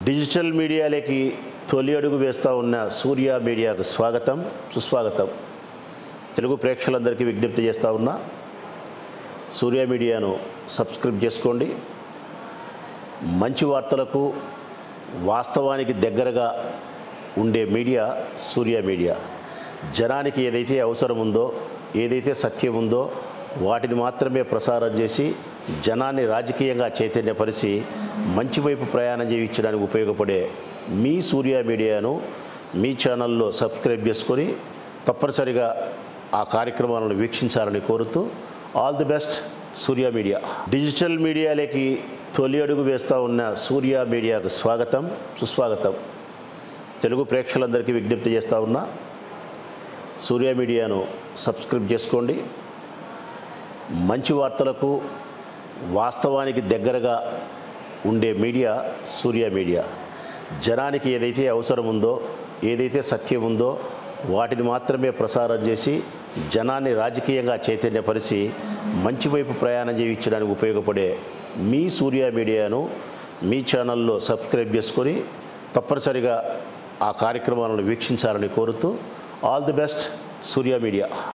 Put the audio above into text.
digital మీడియాలోకి తొలి అడుగు వేస్తూ ఉన్న సూర్య మీడియాకు స్వాగతం సుస్వాగతం తెలుగు ప్రేక్షకులందరికీ విజ్ఞప్తి చేస్తూ ఉన్నా సూర్య మీడియాను సబ్స్క్రైబ్ చేసుకోండి మంచి వార్తలకు వాస్తవానికి దగ్గరగా ఉండే మీడియా సూర్య మీడియా జనానికి ఏదైతే అవసరం ఉందో ఏదైతే సత్యం ఉందో వాటిని మాత్రమే ప్రసారం చేసి జనాన్ని రాజకీయంగా చైతన్యపరిచి మంచి వైపు ప్రయాణం చేయించడానికి ఉపయోగపడే మీ సూర్య మీడియాను మీ ఛానల్లో సబ్స్క్రైబ్ చేసుకొని తప్పనిసరిగా ఆ కార్యక్రమాలను వీక్షించాలని కోరుతూ all the best Surya media digital మీడియాలోకి తొలి అడుగు వేస్తూ ఉన్న సూర్య మీడియాకు స్వాగతం సుస్వాగతం తెలుగు ప్రేక్షకులందరికీ విజ్ఞప్తి చేస్తూ ఉన్నా సూర్య మీడియాను సబ్స్క్రైబ్ చేసుకోండి మంచి వార్తలకు వాస్తవానికి దగ్గరగా ఉండే మీడియా సూర్య మీడియా జనానికి ఏదైతే అవసరం ఉందో ఏదైతే సత్యం ఉందో వాటిని మాత్రమే ప్రసారం చేసి జనాన్ని రాజకీయంగా చైతన్యపరిచి మంచి వైపు ప్రయాణం చేయించడానికి ఉపయోగపడే మీ సూర్య మీడియాను మీ ఛానల్లో సబ్స్క్రైబ్ చేసుకొని తప్పనిసరిగా ఆ కార్యక్రమాలను వీక్షించాలని కోరుతూ all the best Surya media